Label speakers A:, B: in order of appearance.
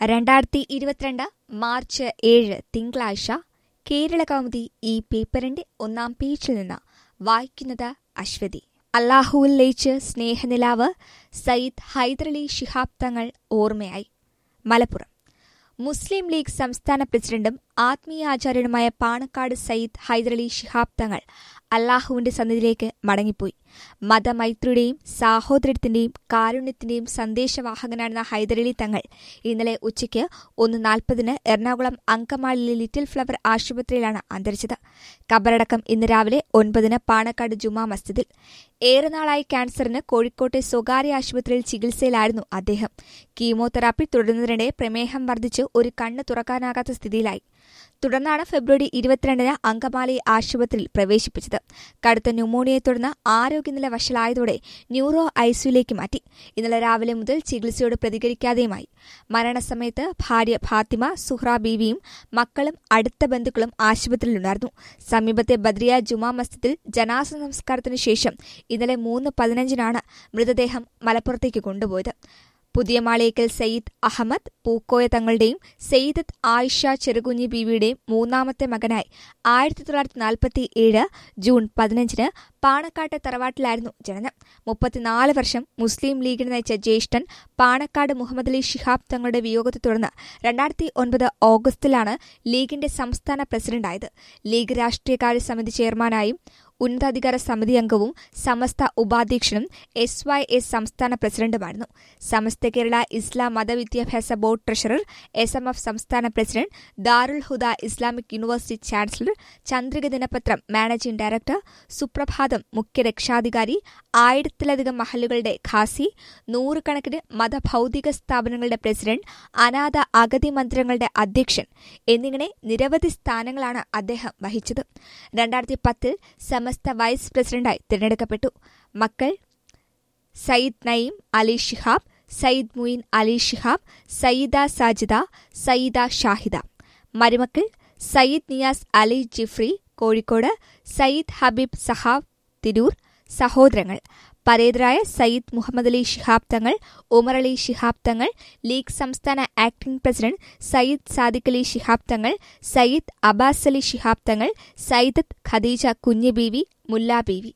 A: രണ്ടായിരത്തി ഇരുപത്തിരണ്ട് മാർച്ച് ഏഴ് തിങ്കളാഴ്ച കേരള കൗമുദി ഈ പേപ്പറിന്റെ ഒന്നാം പേജിൽ നിന്ന് വായിക്കുന്നത് അശ്വതി അള്ളാഹുവിൽ ലയിച്ച് സ്നേഹനിലാവ് സയ്യിദ് ഹൈദരലി ശിഹാബ് തങ്ങൾ ഓർമ്മയായി മലപ്പുറം മുസ്ലിം ലീഗ് സംസ്ഥാന പ്രസിഡന്റും ആത്മീയാചാര്യനുമായ പാണക്കാട് സയ്യിദ് ഹൈദരലി ശിഹാബ് തങ്ങൾ അള്ളാഹുവിന്റെ സന്നിധിയിലേക്ക് മടങ്ങിപ്പോയി മതമൈത്രിയുടെയും സാഹോദര്യത്തിന്റെയും കാരുണ്യത്തിന്റെയും സന്ദേശവാഹകനായിരുന്ന ഹൈദരലി തങ്ങൾ ഇന്നലെ ഉച്ചയ്ക്ക് ഒന്ന് നാൽപ്പതിന് എറണാകുളം അങ്കമാലിയിലെ ലിറ്റിൽ ഫ്ലവർ ആശുപത്രിയിലാണ് അന്തരിച്ചത് കബറടക്കം ഇന്ന് രാവിലെ ഒൻപതിന് പാണക്കാട് ജുമാ മസ്ജിദിൽ ഏറെ നാളായി ക്യാൻസറിന് കോഴിക്കോട്ടെ സ്വകാര്യ ആശുപത്രിയിൽ ചികിത്സയിലായിരുന്നു അദ്ദേഹം കീമോതെറാപ്പി തുടരുന്നതിനിടെ പ്രമേഹം വർദ്ധിച്ച് ഒരു കണ്ണ് തുറക്കാനാകാത്ത സ്ഥിതിയിലായി തുടർന്നാണ് ഫെബ്രുവരി ഇരുപത്തിരണ്ടിന് അങ്കമാലി ആശുപത്രിയിൽ പ്രവേശിപ്പിച്ചത് കടുത്ത ന്യൂമോണിയയെ തുടർന്ന് ആരോഗ്യനില വഷളായതോടെ ന്യൂറോ ഐസിയുലേക്ക് മാറ്റി ഇന്നലെ രാവിലെ മുതൽ ചികിത്സയോട് പ്രതികരിക്കാതെയുമായി മരണസമയത്ത് ഭാര്യ ഫാത്തിമ സുഹ്ര ബീവിയും മക്കളും അടുത്ത ബന്ധുക്കളും ആശുപത്രിയിലുണ്ടായിരുന്നു സമീപത്തെ ബദ്രിയ ജുമാ മസ്ജിദിൽ ജനാസ സംസ്കാരത്തിനു ശേഷം ഇന്നലെ മൂന്ന് പതിനഞ്ചിനാണ് മൃതദേഹം മലപ്പുറത്തേക്ക് കൊണ്ടുപോയത് പുതിയ മാളിയേക്കൽ സയ്യിദ് അഹമ്മദ് പൂക്കോയ തങ്ങളുടെയും സയ്യിദത്ത് ആയിഷ ചെറുകുഞ്ഞി ബീവിയുടെയും മൂന്നാമത്തെ മകനായി ആയിരത്തി തൊള്ളായിരത്തി നാൽപ്പത്തി ഏഴ് ജൂൺ പതിനഞ്ചിന് പാണക്കാട്ടെ തറവാട്ടിലായിരുന്നു ജനനം മുപ്പത്തിനാല് വർഷം മുസ്ലിം ലീഗിന് നയിച്ച ജ്യേഷ്ഠൻ പാണക്കാട് മുഹമ്മദ് അലി ഷിഹാബ് തങ്ങളുടെ വിയോഗത്തെ തുടർന്ന് രണ്ടായിരത്തി ഒൻപത് ഓഗസ്റ്റിലാണ് ലീഗിന്റെ സംസ്ഥാന പ്രസിഡന്റായത് ലീഗ് രാഷ്ട്രീയകാര്യ സമിതി ചെയർമാനായും ഉന്നതാധികാര സമിതി അംഗവും സമസ്ത ഉപാധ്യക്ഷനും എസ് വൈ എസ് സംസ്ഥാന പ്രസിഡന്റുമായിരുന്നു സമസ്ത കേരള ഇസ്ലാം മതവിദ്യാഭ്യാസ board treasurer S M F സംസ്ഥാന president Darul Huda Islamic university chancellor Chandrika ദിനപത്രം മാനേജിംഗ് ഡയറക്ടർ സുപ്രഭാതം മുഖ്യ രക്ഷാധികാരി ആയിരത്തിലധികം മഹലുകളുടെ ഖാസി നൂറുകണക്കിന് മതഭൌതിക സ്ഥാപനങ്ങളുടെ പ്രസിഡന്റ് അനാഥ അഗതി മന്ദിരങ്ങളുടെ അധ്യക്ഷൻ എന്നിങ്ങനെ നിരവധി സ്ഥാനങ്ങളാണ് അദ്ദേഹം വഹിച്ചത് രണ്ടായിരത്തി പത്തിൽ സമസ്ത വൈസ് പ്രസിഡന്റായി തിരഞ്ഞെടുക്കപ്പെട്ടു മക്കൾ സയ്യിദ് നയീം അലി ഷിഹാബ് സയ്യിദ് മുയിൻ അലി ഷിഹാബ് സയ്യിദ സാജിദ സയ്യിദ ഷാഹിദ മരുമക്കൾ സയ്യിദ് നിയാസ് അലി ജിഫ്രി കോഴിക്കോട് സയ്യിദ് ഹബീബ് സഹാബ് തിരൂർ സഹോദരങ്ങൾ പരേതരായ സയ്യിദ് മുഹമ്മദ് അലി ശിഹാബ് തങ്ങൾ ഉമർ അലി ശിഹാബ് തങ്ങൾ ലീഗ് സംസ്ഥാന acting president Sayyid Sadiq Ali Shihab Thangal Sayyid Abbas Ali Shihab തങ്ങൾ സയ്യിദത്ത് ഖദീജ കുഞ്ഞ് ബീവി മുല്ല ബീവി